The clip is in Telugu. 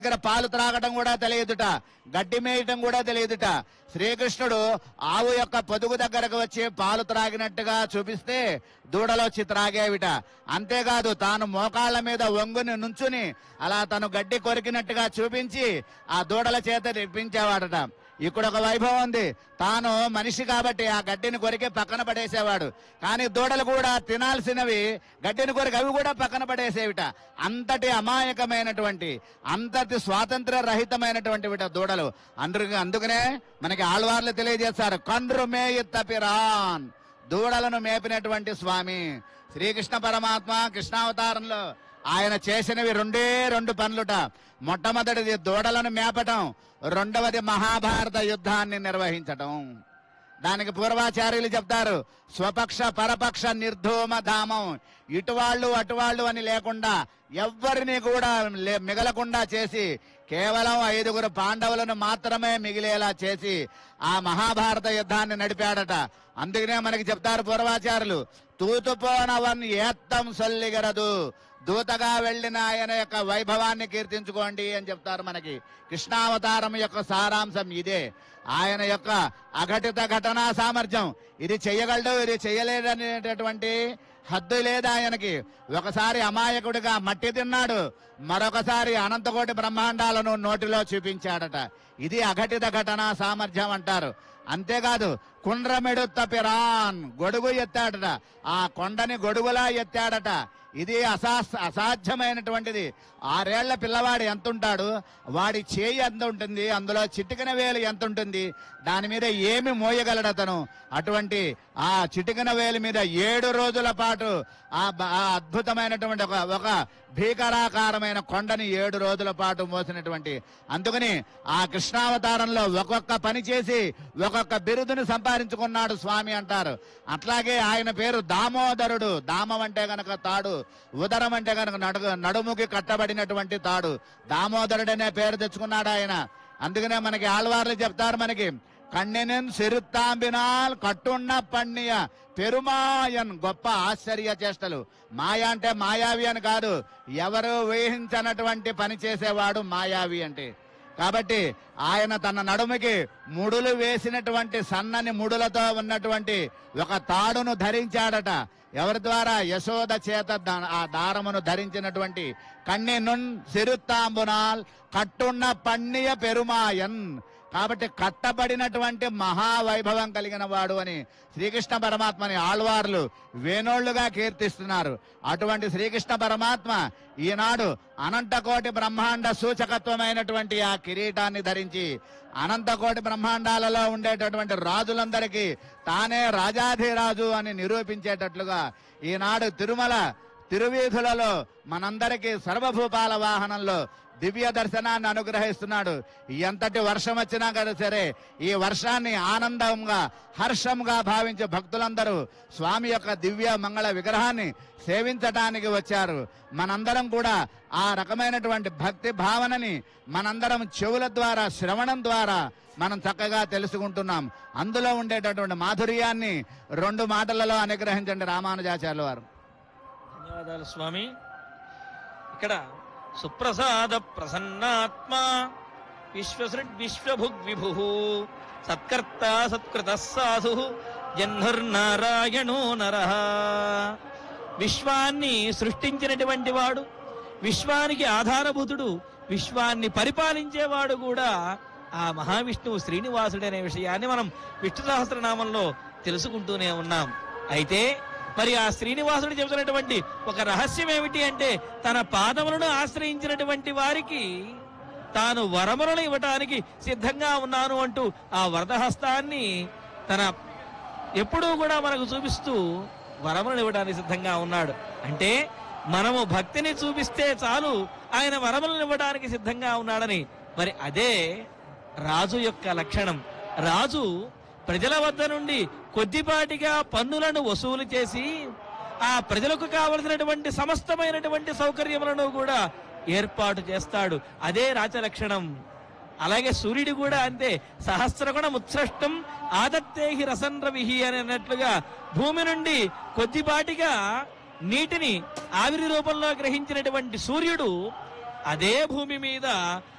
దగ్గర పాలు త్రాగటం కూడా తెలియదుట గడ్డి మేయటం కూడా తెలియదుట శ్రీకృష్ణుడు ఆవు యొక్క పొదుగు దగ్గరకు వచ్చి పాలు త్రాగినట్టుగా చూపిస్తే దూడలో వచ్చి త్రాగేవిట అంతేకాదు తాను మోకాళ్ళ మీద వంగుని నుంచుని అలా తను గడ్డి కొరికినట్టుగా చూపించి ఆ దూడల చేత తెప్పించేవాడట ఇక్కడ ఒక వైభవం ఉంది తాను మనిషి కాబట్టి ఆ గడ్డిని కొరికి పక్కన పడేసేవాడు కానీ దూడలు కూడా తినాల్సినవి గడ్డిని కొరికి అవి కూడా పక్కన పడేసేవిట అంతటి అమాయకమైనటువంటి అంతటి స్వాతంత్ర రహితమైనటువంటి విట దూడలు అందరు అందుకనే మనకి ఆళ్వార్లు తెలియజేస్తారు కండ్రు మేయి తపిరాన్ దూడలను మేపినటువంటి స్వామి శ్రీకృష్ణ పరమాత్మ కృష్ణావతారంలో ఆయన చేసినవి రెండే రెండు పనులుట మొట్టమొదటిది దూడలను మేపటం రెండవది మహాభారత యుద్ధాన్ని నిర్వహించటం దానికి పూర్వాచార్యులు చెప్తారు స్వపక్ష పరపక్ష నిర్ధూమ ధామం ఇటువాళ్ళు అటువాళ్ళు అని లేకుండా ఎవ్వరిని కూడా లే- మిగలకుండా చేసి కేవలం ఐదుగురు పాండవులను మాత్రమే మిగిలేలా చేసి ఆ మహాభారత యుద్ధాన్ని నడిపాడట అందుకనే మనకి చెప్తారు పూర్వాచారులు తూతుపోనవన్ ఏత్తం సొల్లిగరదు దూతగా వెళ్ళిన ఆయన యొక్క వైభవాన్ని కీర్తించుకోండి అని చెప్తారు మనకి కృష్ణావతారం యొక్క సారాంశం ఇదే ఆయన యొక్క అఘటిత ఘటనా సామర్థ్యం ఇది చెయ్యగలడు ఇది చెయ్యలేదనేటటువంటి హద్దు లేదు ఆయనకి ఒకసారి అమాయకుడిగా మట్టి తిన్నాడు మరొకసారి అనంతకోటి బ్రహ్మాండాలను నోటిలో చూపించాడట ఇది అఘటిత ఘటనా సామర్థ్యం అంటారు అంతేకాదు కుండ్రమెడు తపిరాన్ గొడుగు ఎత్తాడట ఆ కొండని గొడుగులా ఎత్తాడట ఇది అసా అసాధ్యమైనటువంటిది ఆరేళ్ల పిల్లవాడు ఎంత ఉంటాడు వాడి చేయి ఎంత ఉంటుంది అందులో చిటికిన వేలు ఎంత ఉంటుంది దాని మీద ఏమి మోయగలడు అతను అటువంటి ఆ చిటికిన వేలు మీద ఏడు రోజుల పాటు ఆ బ- ఆ అద్భుతమైనటువంటి ఒక ఒక భీకరాకారమైన కొండని ఏడు రోజుల పాటు మోసినటువంటి అందుకని ఆ కృష్ణావతారంలో ఒక్కొక్క పని చేసి ఒక్కొక్క బిరుదుని సంపాదించుకున్నాడు స్వామి అంటారు అట్లాగే ఆయన పేరు దామోదరుడు దామం అంటే గనక తాడు ఉదరం అంటే గనక నడుగు నడుముకి కట్టబడినటువంటి తాడు దామోదరుడు అనే పేరు తెచ్చుకున్నాడు ఆయన అందుకనే మనకి ఆళ్వార్లు చెప్తారు మనకి కన్నెనెన్ సిరుత్తాంబినాల్ కట్టున్న పన్నియ పెరుమాయన్ గొప్ప ఆశ్చర్య చేష్టలు మాయా అంటే మాయావి అని కాదు ఎవరు ఊహించనటువంటి పని చేసేవాడు మాయావి అంటే కాబట్టి ఆయన తన నడుముకి ముడులు వేసినటువంటి సన్నని ముడులతో ఉన్నటువంటి ఒక తాడును ధరించాడట ఎవరి ద్వారా యశోద చేత దా- ఆ దారమును ధరించినటువంటి కన్ని నున్ సిరుత్తాంబునాల్ కట్టున్న పన్నియ పెరుమాయన్ కాబట్టి కట్టబడినటువంటి మహావైభవం కలిగిన వాడు అని శ్రీకృష్ణ పరమాత్మని ఆళ్వార్లు వేణోళ్లుగా కీర్తిస్తున్నారు అటువంటి శ్రీకృష్ణ పరమాత్మ ఈనాడు అనంతకోటి బ్రహ్మాండ సూచకత్వమైనటువంటి ఆ కిరీటాన్ని ధరించి అనంతకోటి బ్రహ్మాండాలలో ఉండేటటువంటి రాజులందరికీ తానే రాజాధిరాజు అని నిరూపించేటట్లుగా ఈనాడు తిరుమల తిరువీధులలో మనందరికీ సర్వభూపాల వాహనంలో దివ్య దర్శనాన్ని అనుగ్రహిస్తున్నాడు ఎంతటి వర్షం వచ్చినా కదా సరే ఈ వర్షాన్ని ఆనందంగా హర్షంగా భావించే భక్తులందరూ స్వామి యొక్క దివ్య మంగళ విగ్రహాన్ని సేవించటానికి వచ్చారు మనందరం కూడా ఆ రకమైనటువంటి భక్తి భావనని మనందరం చెవుల ద్వారా శ్రవణం ద్వారా మనం చక్కగా తెలుసుకుంటున్నాం అందులో ఉండేటటువంటి మాధుర్యాన్ని రెండు మాటలలో అనుగ్రహించండి రామానుజాచార్యుల వారు ధన్యవాదాలు స్వామి ఇక్కడ సుప్రసాద ప్రసన్నాత్మ విశ్వసృడ్ విశ్వభుగ్ విభు సత్కర్త సత్కృత సాధు జన్మర్నారాయణో నర విశ్వాన్ని సృష్టించినటువంటి వాడు విశ్వానికి ఆధారభూతుడు విశ్వాన్ని పరిపాలించేవాడు కూడా ఆ మహావిష్ణువు శ్రీనివాసుడు అనే విషయాన్ని మనం విష్ణు సహస్రనామంలో తెలుసుకుంటూనే ఉన్నాం అయితే మరి ఆ శ్రీనివాసుడు చెబుతున్నటువంటి ఒక రహస్యం ఏమిటి అంటే తన పాదములను ఆశ్రయించినటువంటి వారికి తాను వరములను ఇవ్వటానికి సిద్ధంగా ఉన్నాను అంటూ ఆ వరదహస్తాన్ని తన ఎప్పుడూ కూడా మనకు చూపిస్తూ వరములను ఇవ్వడానికి సిద్ధంగా ఉన్నాడు అంటే మనము భక్తిని చూపిస్తే చాలు ఆయన వరములను ఇవ్వడానికి సిద్ధంగా ఉన్నాడని మరి అదే రాజు యొక్క లక్షణం రాజు ప్రజల వద్ద నుండి కొద్దిపాటిగా పన్నులను వసూలు చేసి ఆ ప్రజలకు కావలసినటువంటి సమస్తమైనటువంటి సౌకర్యములను కూడా ఏర్పాటు చేస్తాడు అదే రాజలక్షణం అలాగే సూర్యుడు కూడా అంతే సహస్రగుణ ఉత్సృష్టం ఆదత్తేహి రసన్ రవిహి అని అన్నట్లుగా భూమి నుండి కొద్దిపాటిగా నీటిని ఆవిరి రూపంలో గ్రహించినటువంటి సూర్యుడు అదే భూమి మీద